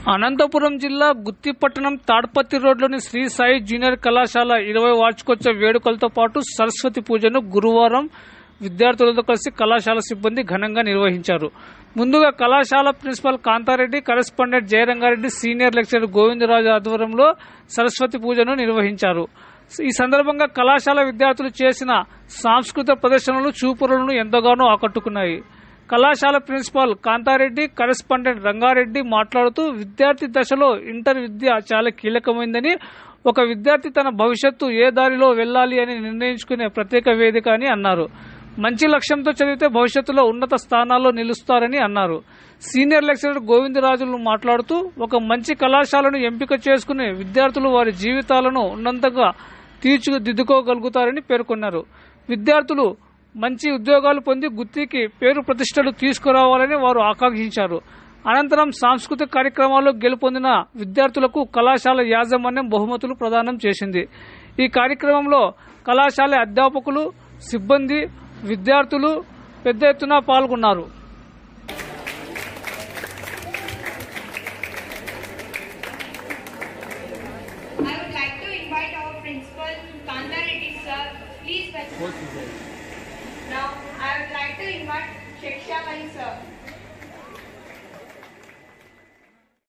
అనంతపురం జిల్లా గుత్తిపట్టణం తాడ్పత్తి రోడ్లోని శ్రీ సాయి జూనియర్ కళాశాల ఇరవై వార్షికోత్సవ వేడుకలతో పాటు సరస్వతి పూజను గురువారం విద్యార్థులతో కలిసి కళాశాల సిబ్బంది ఘనంగా నిర్వహించారు ముందుగా కళాశాల principal Kantha Reddy correspondent Jayaranga Reddy senior lecturer Govindaraju ఆధ్వర్యంలో సరస్వతి పూజను నిర్వహించారు ఈ సందర్భంగా కళాశాల విద్యార్థులు చేసిన సాంస్కృతిక ప్రదర్శనలు చూపులను ఎంతగానో ఆకట్టుకున్నాయి కళాశాల ప్రిన్సిపాల్ కాంతారెడ్డి కరెస్పాండెంట్ రంగారెడ్డి మాట్లాడుతూ విద్యార్థి దశలో ఇంటర్ విద్య చాలా కీలకమైందని ఒక విద్యార్థి తన భవిష్యత్తు ఏ దారిలో వెళ్ళాలి అని నిర్ణయించుకునే ప్రత్యేక వేదిక అని అన్నారు మంచి లక్ష్యంతో చదివితే భవిష్యత్తులో ఉన్నత స్థానాల్లో నిలుస్తారని అన్నారు సీనియర్ లెక్చరర్ గోవిందరాజులు మాట్లాడుతూ ఒక మంచి కళాశాలను ఎంపిక చేసుకుని విద్యార్థులు వారి జీవితాలను ఉన్నంతగా తీర్చిదిద్దుకోగలుగుతారని పేర్కొన్నారు విద్యార్థులు మంచి ఉద్యోగాలు పొంది గుత్తికి పేరు ప్రతిష్టలు తీసుకురావాలని వారు ఆకాంక్షించారు అనంతరం సాంస్కృతిక కార్యక్రమాల్లో గెలుపొందిన విద్యార్థులకు కళాశాల యాజమాన్యం బహుమతులు ప్రదానం చేసింది ఈ కార్యక్రమంలో కళాశాల అధ్యాపకులు సిబ్బంది విద్యార్థులు పెద్ద ఎత్తున పాల్గొన్నారు I would like to invite our principal, Kanda Reddy sir. Please welcome. Now, I would like to invite Sheksha Bhai sir.